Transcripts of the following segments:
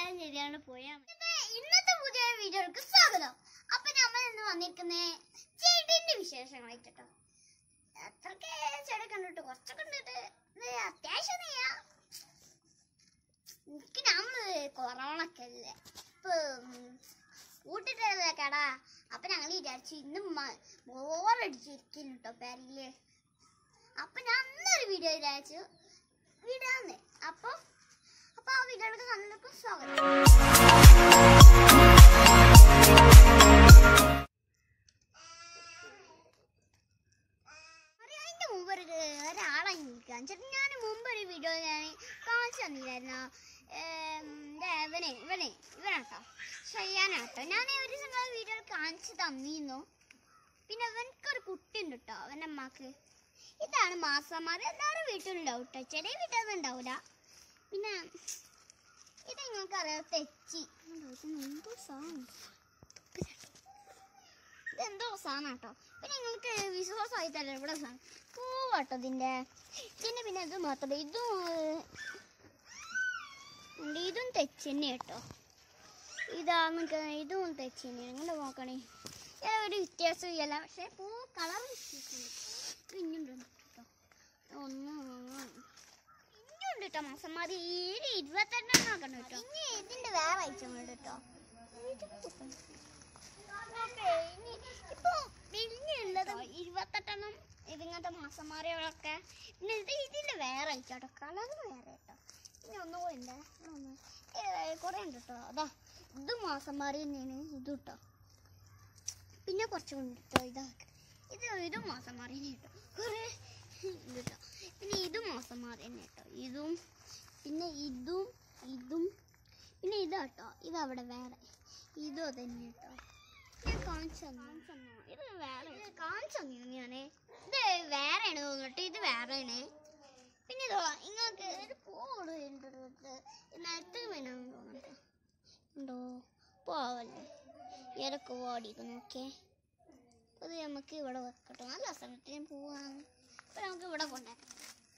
നമസ്കാരം ചെയ്താണ് പോയാൽ ഇന്നത്തെ പുതിയ വീഡിയോക്ക് സ്വാഗതം അപ്പൊ നമ്മൾ ഇന്ന് വന്നിരിക്കുന്ന ചെടിന്റെ വിശേഷങ്ങളായിട്ടോ അത്രക്ക് ചെടി കണ്ടിട്ട് കുറച്ചൊക്കെ കണ്ടിട്ട് ഇത് അത്യാവശ്യം ചെയ്യാ എനിക്ക് നമ്മള് കൊറോണ ഒക്കെ അല്ലേ ഇപ്പൊ കൂട്ടിട്ടല്ലേ കട അപ്പൊ ഞങ്ങൾ വിചാരിച്ചു ഇന്ന് ബോറടിച്ചിരിക്കുന്നു കേട്ടോ പേരില് അപ്പൊ ഞാൻ അന്നൊരു വീഡിയോ വിചാരിച്ചു വിടാന്ന് അപ്പൊ അപ്പൊ ആ വീഡിയോയുടെ നല്ലവർക്കും സ്വാഗതം അറിയാം, അതിന്റെ മുമ്പ് ഒരു ഒരാളെ എനിക്ക് കാണിച്ചിട്ട് ഞാൻ മുമ്പ് ഒരു വീഡിയോ ഞാൻ കാണിച്ചു തന്നില്ലായിരുന്നു ഇവനെ ഇവനെ ഇവനാട്ടോ ഷയ്യാനാട്ടോ ഞാൻ ഒരു ദിവസം വീഡിയോ കാണിച്ചു തന്നിരുന്നു പിന്നെ അവനക്കൊരു കുട്ടി ഉണ്ട് കേട്ടോ അവൻ്റെ അമ്മക്ക് ഇതാണ് മാസന്മാർ എല്ലാവരും വീട്ടിലുണ്ടാവും കേട്ടോ ചെറിയ വീട്ടിലൊന്നും ഉണ്ടാവില്ല പിന്നെ ഇത് നിങ്ങൾക്ക് അറിയാം തെച്ചി ഉണ്ടോ? ഇത് എന്തോ സാധനം ഇതെന്തോ സാധനം കേട്ടോ പിന്നെ നിങ്ങൾക്ക് വിശ്വാസമായി തരാം ഇവിടെ സാധനം പൂവാട്ടോ ഇതിൻ്റെ പിന്നെ പിന്നെ ഇത് മാത്രം ഇതും ഏഹ്, ഉണ്ട് ഇതും തെച്ച് തന്നെ കേട്ടോ ഇതാ നിങ്ങൾക്ക് ഇതും തെച്ച് തന്നെയാണ് നിങ്ങൾ നോക്കണേ ചില ഒരു വ്യത്യാസം ഇല്ല പക്ഷേ പൂ കളർ വ്യത്യാസമുണ്ട് പിന്നുണ്ട് കേട്ടോ ഒന്ന് ഇനിയുണ്ട് കേട്ടോ മാസന്മാർ ഈ ഇരുപത്തെണ്ണം ആക്കണം കേട്ടോ ഇനി ഇതിന്റെ വേറെ അയച്ചുകൊണ്ട് കേട്ടോ ഓക്കേ, ഇനി ഇപ്പൊ പിന്നെയുള്ളത് ഇരുപത്തെട്ടെണ്ണം ഇതിങ്ങനത്തെ മാസന്മാരെയൊക്കെ പിന്നെ ഇത് ഇതിന്റെ വേറെ അയച്ചോട്ടോ കളർ വേറെ കേട്ടോ പിന്നെ ഒന്നുകൂടി ഉണ്ട് ഒന്ന് കുറേ ഉണ്ട് കേട്ടോ അതാ ഇത് മാസന്മാരി തന്നെയാണ് ഇത് കേട്ടോ പിന്നെ കുറച്ചും ഉണ്ട് കേട്ടോ ഇതാ ഇത് ഇതും മാസം മാറി കേട്ടോ കുറേ ഇത് കേട്ടോ പിന്നെ ഇതും മാസം മാറി തന്നെ കേട്ടോ ഇതും പിന്നെ ഇതും ഇതും പിന്നെ ഇതാ കേട്ടോ ഇതവിടെ വേറെ ഇതും അതന്നെ കേട്ടോ ഞാൻ കാണിച്ചു തന്നു ഇത് വേറെ കാണിച്ചു തന്നിരുന്നു ഞാന് ഇത് വേറെയാണ് തോന്നിട്ട് ഇത് വേറെയാണ് പിന്നെ ഇതോ ഇങ്ങൾക്ക് ഒരു പോട് നേരത്തെ വേണം തോന്നിട്ട് ഉണ്ടോ പോവല്ലേ ഏതൊക്കെ ഓടിക്ക് നോക്കിയേ അത് നമുക്ക് ഇവിടെ വെക്കട്ടോ നല്ല സ്ഥലത്തിന് പോവാണ് അപ്പൊ നമുക്ക് ഇവിടെ കൊണ്ടുവരാം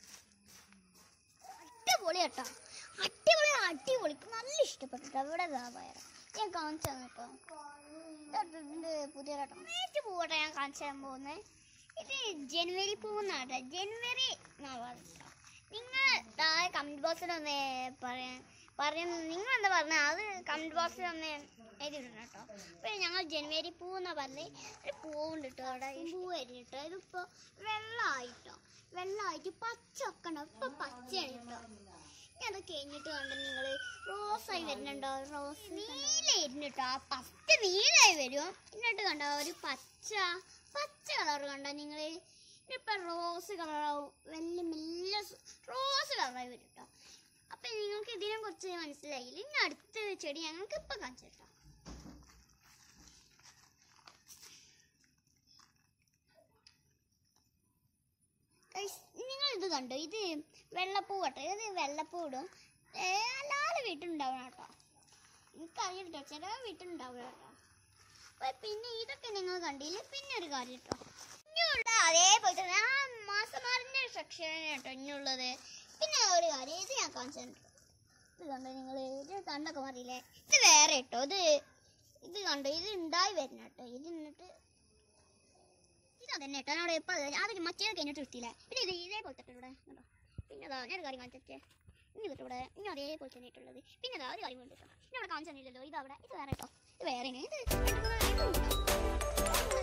അടിപൊളി കേട്ടോ അടിപൊളി അടിപൊളി എനിക്ക് നല്ല ഇഷ്ടപ്പെട്ടു ഇവിടെ വ്യാപാരം ഞാൻ കാണിച്ചു തന്നു കേട്ടോ ഇതിന്റെ പുതിയ കേട്ടോ നേരിട്ട് പൂവട്ടെ ഞാൻ കാണിച്ചു തരാൻ പോകുന്നത് ഇത് ജനുവരി പൂന്നാട്ടോ ജനുവരി എന്നാ പറഞ്ഞോ നിങ്ങൾ താഴെ കമന്റ് ബോക്സിൽ ഒന്ന് പറയാൻ പറയും നിങ്ങൾ എന്താ പറഞ്ഞത് അത് കമന്റ് ബോക്സിൽ ഒന്ന് എഴുതിയിട്ടുണ്ട് കേട്ടോ അപ്പോൾ ഞങ്ങൾ ജനുവരി പൂ എന്നാ പറഞ്ഞത് ഒരു പൂവുണ്ട് കേട്ടോ അവിടെ ഈ പൂ വരുന്നുട്ടോ ഇതിപ്പോൾ വെള്ളമായിട്ടോ വെള്ളമായിട്ട് പച്ച ഒക്കെ ഉണ്ടാവും ഇപ്പം പച്ചയാണ് കേട്ടോ ഇനി അത് കഴിഞ്ഞിട്ട് കണ്ട നിങ്ങൾ റോസായി വരുന്നുണ്ടോ റോസ് നീലായിരുന്നു കേട്ടോ ആ ഫസ്റ്റ് നീലായി വരും എന്നിട്ട് കണ്ടോ ഒരു പച്ച പച്ച കളർ കണ്ടോ നിങ്ങൾ ഇപ്പൊ റോസ് കളറാവും വലിയ മെല്ലെ റോസ് കളറായി വരും കേട്ടോ അപ്പൊ നിങ്ങൾക്ക് ഇതിനെ കുറിച്ച് മനസ്സിലായില്ല ഇനി അടുത്ത ചെടി ഞങ്ങൾക്ക് ഇപ്പൊ കാണിച്ചു കേട്ടോ നിങ്ങൾ ഇത് കണ്ടോ ഇത് വെള്ളപ്പൂ കേട്ടോ ഇത് വെള്ളപ്പൂ ഇടും ഏ, എല്ലാവരും വീട്ടിലുണ്ടാവണം കേട്ടോ എനിക്കറിയില്ല കേട്ടോ ചില വീട്ടിലുണ്ടാവില്ല കേട്ടോ അപ്പൊ പിന്നെ ഇതൊക്കെ നിങ്ങൾ കണ്ടില്ല പിന്നെ ഒരു കാര്യം കേട്ടോ ഇനിയുള്ള അതേപോലെ തന്നെ ആ മാസമാറിന്റെ സെക്ഷൻ കേട്ടോ ഇനിയുള്ളത് പിന്നെ ഒരു കാര്യം ഇത് ഞാൻ കാണിച്ചു തരാം. ഇത് കണ്ടോ നിങ്ങൾ ഇത് കണ്ടൊക്കെ മാറിയില്ലേ ഇത് വേറെ കേട്ടോ ഇത് ഇത് കണ്ടോ ഇത് ഉണ്ടായി വരുന്ന കേട്ടോ ഇത് എന്നിട്ട് ഇത് അതന്നെ കേട്ടോ എന്നോട് ഇപ്പൊ അത് മറ്റേ കഴിഞ്ഞിട്ട് കിട്ടിയില്ല പിന്നെ ഇത് ഇതേപോലെ തന്നെ ഇവിടെ കണ്ടോ പിന്നെ അതാ ഞാൻ ഒരു കാര്യം കാണിച്ചേ ഇനി ഇതിട്ട് ഇവിടെ ഇനി അതേപോലെ തന്നെ ഇട്ടുള്ളത് പിന്നെ അതാ ഒരു കാര്യം വേണ്ടിട്ടോ പിന്നെ അവിടെ കാണിച്ചു തന്നില്ലല്ലോ ഇത് അവിടെ ഇത് വേറെ കേട്ടോ ഇത് വേറെ ഇത് രണ്ട് മൂന്ന് ഇതും ഉണ്ട്.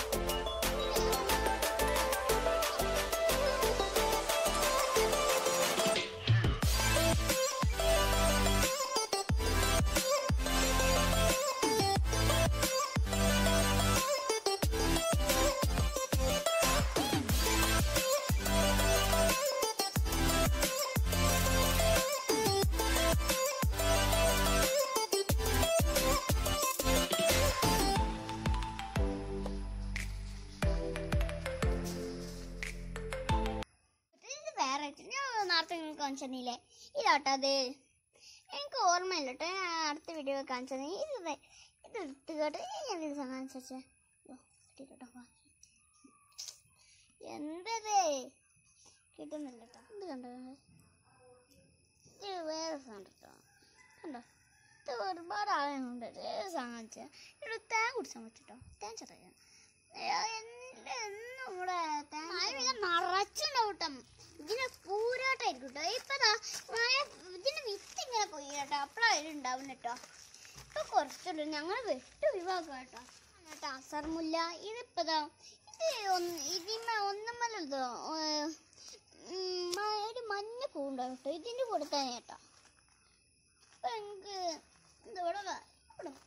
ഇത് വേറെ ഞാൻ നേരത്തെ നിങ്ങൾക്ക് കാണിച്ചു തന്നില്ലേ ഇതാട്ടോ അത് എനിക്ക് ഓർമ്മയില്ല കേട്ടോ ഞാൻ അടുത്ത വീഡിയോ കാണിച്ചു തന്നെ ഇത് ദേ, ഇത് എടുത്ത് കേട്ടോ ഞാൻ ഇത് കാണിച്ചു വെച്ചേ ഓ, കിട്ടി കേട്ടോ എന്തത് കിട്ടുന്നില്ല കേട്ടോ ഇത് കണ്ടോ ഇത് വേറെ സാധനം കേട്ടോ കണ്ടോ ഒരുപാട് ആളുകളുണ്ട് സാധിച്ച ഇവിടെ തേൻ കുടിച്ചാൽ പറ്റട്ടോ തേൻ ചെറിയ എന്നും ഇവിടെ മഴ നിറച്ചുണ്ടാവട്ടം ഇതിന് പൂരാട്ടായിരിക്കും കേട്ടോ ഇപ്പൊ ദാ മഴ ഇതിന് വിത്ത് ഇങ്ങനെ പോയി കേട്ടോ അപ്പഴാണ് ഉണ്ടാവും കേട്ടോ ഇപ്പൊ കുറച്ചുള്ളൂ ഞങ്ങൾ വെട്ട് ഒഴിവാക്കാം കേട്ടോ കേട്ടോ അസർമുല്ല ഇതിപ്പതാ ഇത് ഒന്ന് ഇതിന്മേ ഒന്നുമല്ലോ ഒരു മഞ്ഞ പൂണ്ടാവും കേട്ടോ ഇതിന്റെ കൂടെ തന്നെ കേട്ടോ അപ്പൊ എനിക്ക് എന്താ ഇവിടെ വാ, ഇവിടെ വാ.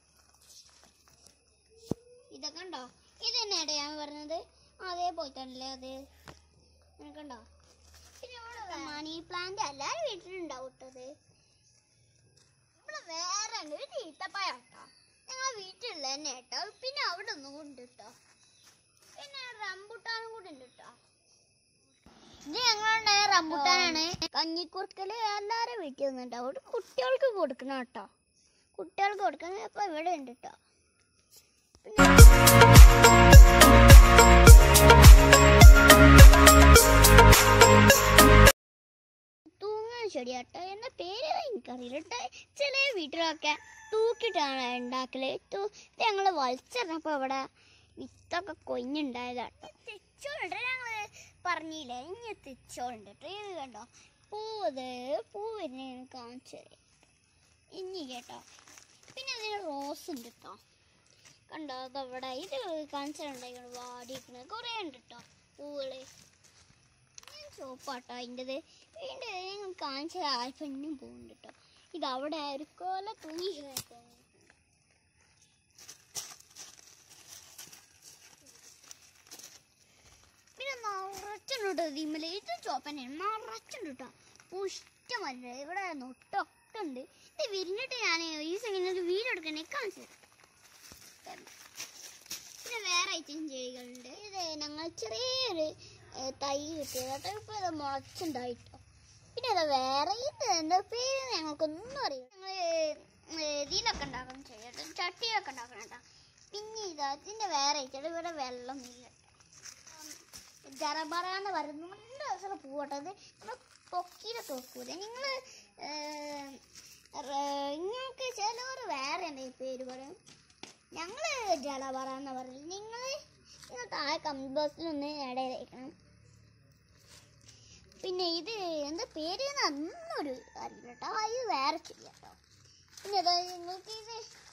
ഇതൊക്കെ ഉണ്ടോ ഇത് തന്നെയാട്ടോ ഞാൻ പറഞ്ഞത് അതേപോലെ തന്നെ അത് നിനക്കുണ്ടോ പിന്നെ ഇവിടെ മണി പ്ലാന്റ് എല്ലാവരും വീട്ടിലുണ്ടാവും കേട്ടത് ഇവിടെ വേറെ ഉണ്ട് ഒരു തീറ്റപ്പായ കേട്ടോ ഞങ്ങൾ വീട്ടിലുള്ള തന്നെ കേട്ടോ പിന്നെ അവിടെ ഒന്നും ഉണ്ട് കേട്ടോ പിന്നെ റംബുട്ടാനും കൂടി ഉണ്ട് കേട്ടോ ഇത് ഞങ്ങളുടെ റംബുട്ടാനാണ് കഞ്ഞിക്കുറുക്കല് എല്ലാവരും വീട്ടിൽ നിന്നുണ്ടാവും അവിടെ കുട്ടികൾക്ക് കൊടുക്കണം കേട്ടോ കുട്ടികൾക്ക് കൊടുക്കണം അപ്പൊ ഇവിടെ ഉണ്ട് കേട്ടോ തൂങ്ങാൻ ചെടിയാട്ടോ എന്ന പേര് എനിക്കറിയില്ല കേട്ടോ ചില വീട്ടിലൊക്കെ തൂക്കിയിട്ടാണ് ഉണ്ടാക്കല് തൂ ഇത് ഞങ്ങൾ വലിച്ചെറിഞ്ഞപ്പോൾ ഇവിടെ വിത്തൊക്കെ കൊഞ്ഞുണ്ടായതാട്ടോ തെച്ചോളുണ്ട് ഞങ്ങൾ പറഞ്ഞില്ലേ ഇനി തെച്ചോളുണ്ട് കേട്ടോ ഇത് കണ്ടോ പൂവ് പൂ വരുന്ന കാണിച്ചു തരാം ഇനി കേട്ടോ പിന്നെ അതിന് റോസ് ഉണ്ട് കേട്ടോ കണ്ടോ അതവിടെ ഇത് കാണിച്ചിട്ടുണ്ടായിക്കണ വാടിയിരിക്കണത് കുറേ ഉണ്ട് കേട്ടോ പൂവുകള് ഞാൻ ചോപ്പാട്ടോ അതിൻ്റെത് ഇതിൻ്റെ ഞങ്ങൾ കാണിച്ച ആൽപ്പണ്ണിനും പോകുന്നുണ്ട് കേട്ടോ ഇത് അവിടെ ഒരു കൊല തുണി കിടക്കുന്നു. പിന്നെ നിറച്ചുണ്ട് ഇതിമ്മല് ഇത് ചോപ്പനെയാണ് നിറച്ചുണ്ട് കേട്ടോ പുഷ്ടമല്ല ഇവിടെ നൊട്ടൊക്കെ ഉണ്ട് ഇത് വിരിഞ്ഞിട്ട് ഞാൻ ഈ സെക്കൻഡിൽ വീഡിയോ എടുക്കണേ കാണിച്ചു തരാം. പിന്നെ വേറെ ഐറ്റം ചെടികളുണ്ട് ഇത് ഞങ്ങൾ ചെറിയൊരു ഏ, തൈ കിട്ടിയത് കേട്ടോ ഇപ്പൊ ഇത് മുളച്ചുണ്ടായിട്ടോ പിന്നെ അത് വേറെ ഇത് എന്താ പേര് ഞങ്ങൾക്കൊന്നും അറിയില്ല ഞങ്ങൾ ഇതിലൊക്കെ ഉണ്ടാക്കണം ചെയ്യട്ടോ ചട്ടിയിലൊക്കെ ഉണ്ടാക്കണം കേട്ടോ പിന്നെ ഇത് അതിന്റെ വേറെ ഐറ്റം ഇവിടെ വെള്ളം ഇല്ല ജറബറാന്ന് പറയുന്നത് നല്ല രസമുള്ള പൂവട്ടത് നമ്മൾ പൊക്കിയിലൊക്കെ വെക്കൂലെ നിങ്ങൾ നിങ്ങൾക്ക് ചിലവർ വേറെ എന്തെങ്കിലും പേര് പറയും ഞങ്ങള് ജലബറ എന്ന് പറയുന്നത് നിങ്ങൾ നിങ്ങൾ താഴെ കമന്റ് ബോക്സിൽ ഒന്ന് ഇടയിലേക്കണം പിന്നെ ഇത് എന്താ പേര് അന്നൊരു അറിയില്ല കേട്ടോ ഇത് വേറെ ചെയ്യാട്ടോ പിന്നെ ഇതാ നിങ്ങൾക്ക് ഇത്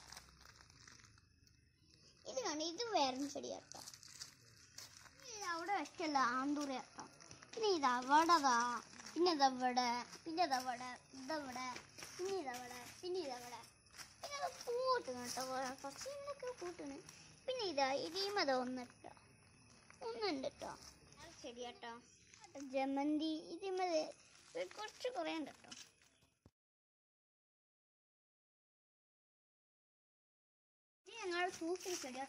ഇത് കണ്ട് ഇത് വേറെ ചെടിയാട്ടോ ഇത് അവിടെ വെച്ചല്ല ആന്തൂര കേട്ടോ പിന്നെ ഇത് അവിടെതാ പിന്നെ ഇതവിടെ പിന്നെ ഇതവിടെ ഇതവിടെ പിന്നെ ഇതവിടെ പിന്നെ ഇതവിടെ പിന്നെ അത് പൂട്ടണം കേട്ടോ കുറച്ച് ഇന്നൊക്കെ പൂട്ടണ് പിന്നെ ഇതാ ഇടിയുമത ഒന്നിട്ടോ ഒന്നുണ്ട് കേട്ടോ ശരി കേട്ടോ ജമന്തി ഇതിമത് കുറച്ച് കുറേ ഉണ്ട് കേട്ടോ ഇത് ഞങ്ങൾ സൂപ്പർ ചെടിയാ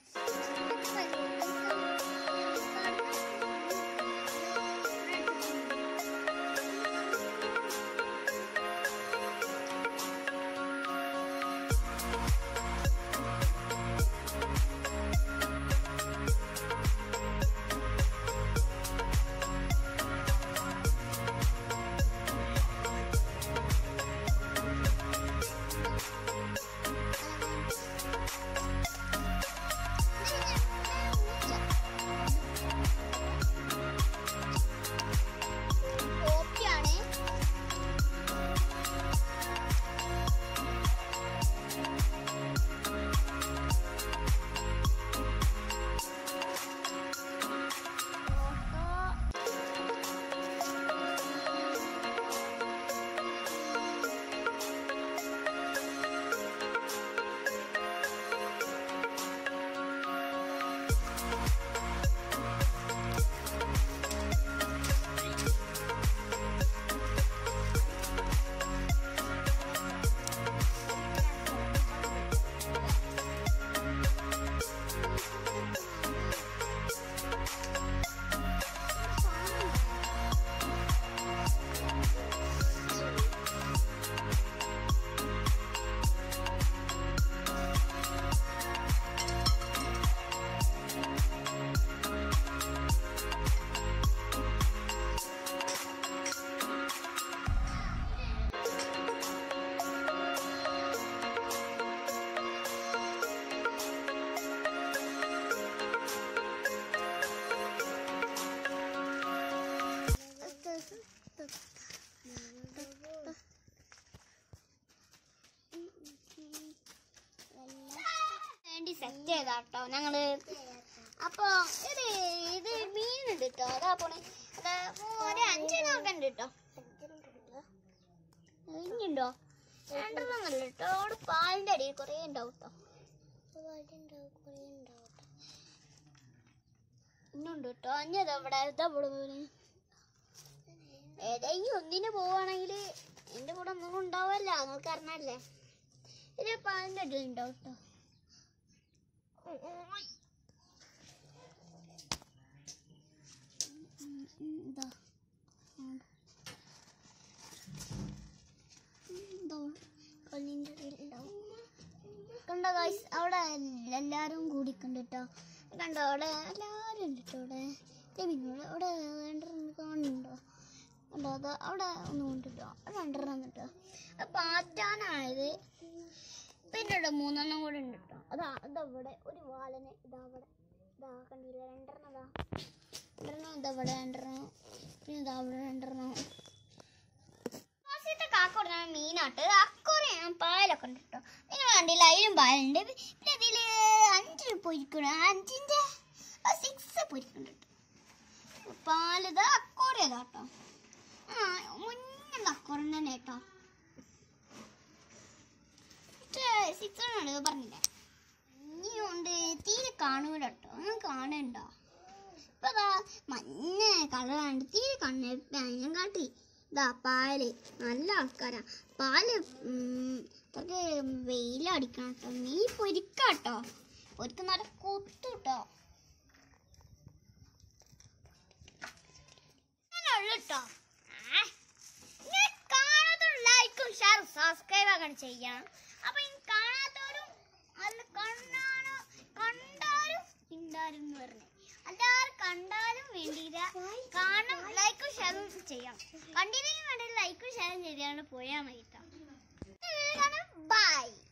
സെറ്റ് ചെയ്താട്ടോ ഞങ്ങള് അപ്പൊ ഇത് ഇത് മീനുണ്ട് കേട്ടോ അതാ പോണേ അതാ ഒരു അഞ്ചെണ്ണമൊക്കെ ഉണ്ട് കേട്ടോ ഇനിയുണ്ടോ രണ്ടെണ്ണമല്ല കേട്ടോ അവിടെ പാലിന്റെ അടിയിൽ കുറേ ഉണ്ടാവും കേട്ടോ ഇന്നുണ്ട് കേട്ടോ ഇനി അതാ ഇവിടെ ഇതാ ഇവിടെ പോലെ ഏതെങ്കിലും ഒന്നിന് പോവാണെങ്കിൽ എന്റെ കൂടെ ഒന്നും ഉണ്ടാവല്ല നിങ്ങൾക്ക് അറിഞ്ഞല്ലേ ഇത് പാലിന്റെ അടിയിൽ ഉണ്ടാവും കേട്ടോ ഓയ്. ഉം, ഉം, ഇതാ ഉം. എന്തോ കല്ലിൻ്റെ ഇടയിലുണ്ടാവും കണ്ടോ ഗൈസ് അവിടെ എല്ലാവരും കൂടിക്കണ്ട് കേട്ടോ കണ്ടോ അവിടെ എല്ലാവരും ഉണ്ട് കേട്ടോ അവിടെ രവിനോട് അവിടെ രണ്ടെണ്ണം കാണുന്നുണ്ടോ കണ്ടോ അത് അവിടെ ഒന്നും ഉണ്ട് കേട്ടോ അവിടെ രണ്ടെണ്ണം കേട്ടോ അത് പാറ്റാനാണിത് പിന്നെ ഇവിടെ മൂന്നെണ്ണം കൂടെ ഉണ്ട് കേട്ടോ അതാ അതവിടെ ഒരു വാലന് ഇതാ അവിടെ ഇതാ കണ്ടില്ല രണ്ടെണ്ണം ഇതാ രണ്ടെണ്ണം ഇതാ ഇവിടെ രണ്ടെണ്ണം പിന്നെ ഇതാ അവിടെ രണ്ടെണ്ണം ആദ്യത്തെ കാക്ക കൊടുക്കുന്ന മീനാട്ട് അക്കോറെ പായലൊക്കെ ഉണ്ട് കേട്ടോ നിങ്ങൾ കണ്ടില്ല അതിലും പായലുണ്ട് പിന്നെ ഇതിൽ അഞ്ച് പൊരിക്കണം അഞ്ചിൻ്റെ സിക്സ് പൊരിക്കുന്നുണ്ട് കേട്ടോ പാലിത് അക്കോറിയതാ കേട്ടോ ആ മുന്നുള്ള അക്കോറം തന്നെ കേട്ടോ സിക്സ് ആണ് പറഞ്ഞില്ലേ ഇനിയുണ്ട് തീരെ കാണൂല കേട്ടോ ഞാൻ കാണണ്ടോ ഇപ്പൊ ദാ മഞ്ഞ കളറാണ്ട് തീരെ കണ്ണ ഞാൻ കാട്ടി ഇതാ പാല് നല്ല ആൾക്കാരാ പാല് ഉം, ഇതൊക്കെ വെയിലടിക്കണം കേട്ടോ നീ പൊരിക്കാട്ടോ പൊരിക്ക നല്ല കൊത്തു കേട്ടോ കേട്ടോ കാണാത്തവരും ലൈക്കും ഷെയറും സബ്സ്ക്രൈബ് ഒക്കെ ചെയ്യണം അപ്പൊ ഈ കാണാത്തവരും അല്ല കണ്ണാനോ കണ്ടാലും ഉണ്ടാരും എന്ന് പറഞ്ഞു എല്ലാവരും കണ്ടാലും വേണ്ടിയില്ല കാണും ലൈക്കും ഷെയറും ചെയ്യണം കണ്ടില്ലെങ്കിൽ വേണ്ടി ലൈക്കും ഷെയറും ചെയ്താണ് പോയാൽ മതി കേട്ടോ ബൈ